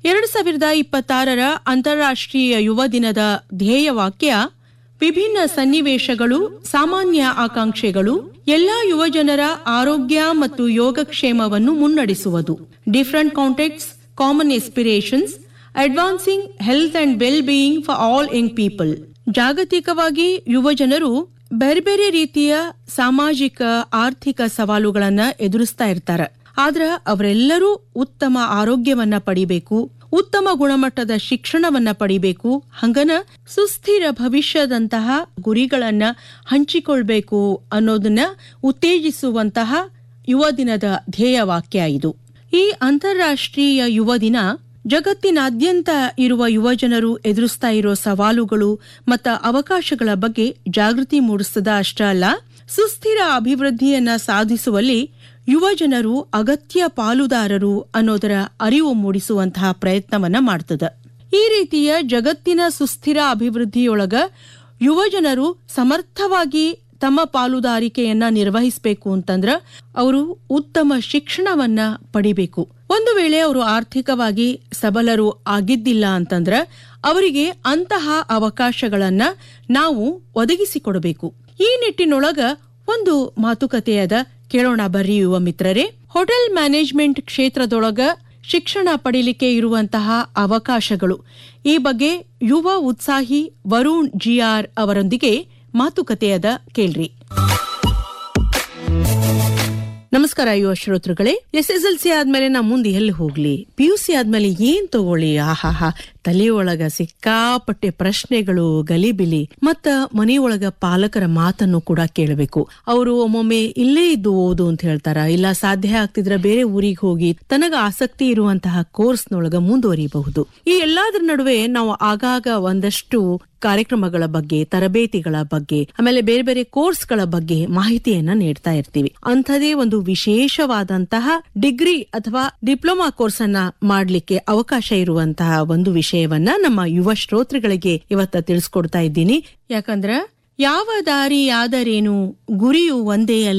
ಎರಡು ಸಾವಿರದ ಇಪ್ಪತ್ತಾರರ ಅಂತಾರಾಷ್ಟ್ರೀಯ ಯುವ ದಿನದ ಧ್ಯೇಯವಾಕ್ಯ ವಿಭಿನ್ನ ಸನ್ನಿವೇಶಗಳು ಸಾಮಾನ್ಯ ಆಕಾಂಕ್ಷೆಗಳು ಎಲ್ಲಾ ಯುವಜನರ ಆರೋಗ್ಯ ಮತ್ತು ಯೋಗಕ್ಷೇಮವನ್ನು ಮುನ್ನಡೆಸುವುದು different contexts common aspirations advancing health and well being for all young people ಜಾಗತಿಕವಾಗಿ ಯುವಜನರು ಬೇರೆ ಬೇರೆ ರೀತಿಯ ಸಾಮಾಜಿಕ ಆರ್ಥಿಕ ಸವಾಲುಗಳನ್ನ ಎದುರಿಸ್ತಾ ಇರ್ತಾರೆ ಆದ್ರ ಅವರೆಲ್ಲರೂ ಉತ್ತಮ ಆರೋಗ್ಯವನ್ನ ಪಡಿಬೇಕು ಉತ್ತಮ ಗುಣಮಟ್ಟದ ಶಿಕ್ಷಣವನ್ನ ಪಡಿಬೇಕು ಹಂಗನ ಸುಸ್ಥಿರ ಭವಿಷ್ಯದಂತಹ ಗುರಿಗಳನ್ನ ಹಂಚಿಕೊಳ್ಬೇಕು ಅನ್ನೋದನ್ನ ಉತ್ತೇಜಿಸುವಂತಹ ಯುವ ದಿನದ ಧ್ಯೇಯವಾಕ್ಯ ಇದು ಈ ಅಂತಾರಾಷ್ಟ್ರೀಯ ಯುವ ದಿನ ಜಗತ್ತಿನಾದ್ಯಂತ ಇರುವ ಯುವಜನರು ಎದುರಿಸ್ತಾ ಇರೋ ಸವಾಲುಗಳು ಮತ್ತು ಅವಕಾಶಗಳ ಬಗ್ಗೆ ಜಾಗೃತಿ ಮೂಡಿಸದ ಅಷ್ಟೇ ಅಲ್ಲ ಸುಸ್ಥಿರ ಅಭಿವೃದ್ಧಿಯನ್ನ ಸಾಧಿಸುವಲ್ಲಿ ಯುವಜನರು ಅಗತ್ಯ ಪಾಲುದಾರರು ಅನ್ನೋದರ ಅರಿವು ಮೂಡಿಸುವಂತಹ ಪ್ರಯತ್ನವನ್ನ ಮಾಡ್ತದ ಈ ರೀತಿಯ ಜಗತ್ತಿನ ಸುಸ್ಥಿರ ಅಭಿವೃದ್ಧಿಯೊಳಗ ಯುವಜನರು ಸಮರ್ಥವಾಗಿ ತಮ್ಮ ಪಾಲುದಾರಿಕೆಯನ್ನ ನಿರ್ವಹಿಸಬೇಕು ಅಂತಂದ್ರ ಅವರು ಉತ್ತಮ ಶಿಕ್ಷಣವನ್ನ ಪಡಿಬೇಕು ಒಂದು ವೇಳೆ ಅವರು ಆರ್ಥಿಕವಾಗಿ ಸಬಲರು ಆಗಿದ್ದಿಲ್ಲ ಅಂತಂದ್ರ ಅವರಿಗೆ ಅಂತಹ ಅವಕಾಶಗಳನ್ನ ನಾವು ಒದಗಿಸಿಕೊಡಬೇಕು ಈ ನಿಟ್ಟಿನೊಳಗ ಒಂದು ಮಾತುಕತೆಯದ ಕೇಳೋಣ ಬರ್ರಿ ಯುವ ಮಿತ್ರರೇ ಹೋಟೆಲ್ ಮ್ಯಾನೇಜ್ಮೆಂಟ್ ಕ್ಷೇತ್ರದೊಳಗ ಶಿಕ್ಷಣ ಪಡಿಲಿಕ್ಕೆ ಇರುವಂತಹ ಅವಕಾಶಗಳು ಈ ಬಗ್ಗೆ ಯುವ ಉತ್ಸಾಹಿ ವರುಣ್ ಜಿಆರ್ ಅವರೊಂದಿಗೆ ಮಾತುಕತೆಯದ ಕೇಳ್ರಿ ನಮಸ್ಕಾರ ಯುವ ಶ್ರೋತೃಗಳೇ ಎಸ್ ಎಸ್ ಎಲ್ ಸಿ ಆದ್ಮೇಲೆ ನಾ ಮುಂದೆ ಎಲ್ಲಿ ಹೋಗ್ಲಿ ಪಿ ಯು ಸಿ ಆದ್ಮೇಲೆ ಏನ್ ತಗೊಳ್ಳಿ ಆಹಾಹಾ ತಲೆಯೊಳಗ ಸಿಕ್ಕಾಪಟ್ಟೆ ಪ್ರಶ್ನೆಗಳು ಗಲಿಬಿಲಿ ಮತ್ತ ಮನೆಯೊಳಗ ಪಾಲಕರ ಮಾತನ್ನು ಕೂಡ ಕೇಳಬೇಕು ಅವರು ಒಮ್ಮೊಮ್ಮೆ ಇಲ್ಲೇ ಇದ್ದು ಓದು ಅಂತ ಹೇಳ್ತಾರ ಇಲ್ಲ ಸಾಧ್ಯ ಆಗ್ತಿದ್ರ ಬೇರೆ ಊರಿಗೆ ಹೋಗಿ ತನಗ ಆಸಕ್ತಿ ಇರುವಂತಹ ಕೋರ್ಸ್ನೊಳಗ ಮುಂದುವರಿಯಬಹುದು ಈ ಎಲ್ಲಾದ್ರ ನಡುವೆ ನಾವು ಆಗಾಗ ಒಂದಷ್ಟು ಕಾರ್ಯಕ್ರಮಗಳ ಬಗ್ಗೆ ತರಬೇತಿಗಳ ಬಗ್ಗೆ ಆಮೇಲೆ ಬೇರೆ ಬೇರೆ ಕೋರ್ಸ್ಗಳ ಬಗ್ಗೆ ಮಾಹಿತಿಯನ್ನ ನೀಡ್ತಾ ಇರ್ತೀವಿ ಅಂಥದೇ ಒಂದು ವಿಶೇಷವಾದಂತಹ ಡಿಗ್ರಿ ಅಥವಾ ಡಿಪ್ಲೊಮಾ ಕೋರ್ಸ್ ಅನ್ನ ಮಾಡ್ಲಿಕ್ಕೆ ಅವಕಾಶ ಇರುವಂತಹ ಒಂದು ವಿಷಯವನ್ನ ನಮ್ಮ ಯುವ ಶ್ರೋತೃಗಳಿಗೆ ಇವತ್ತ ತಿಳಿಸ್ಕೊಡ್ತಾ ಇದ್ದೀನಿ ಯಾಕಂದ್ರ ಯಾವ ದಾರಿಯಾದರೇನು ಗುರಿಯು ಒಂದೇ ಅಲ್ಲ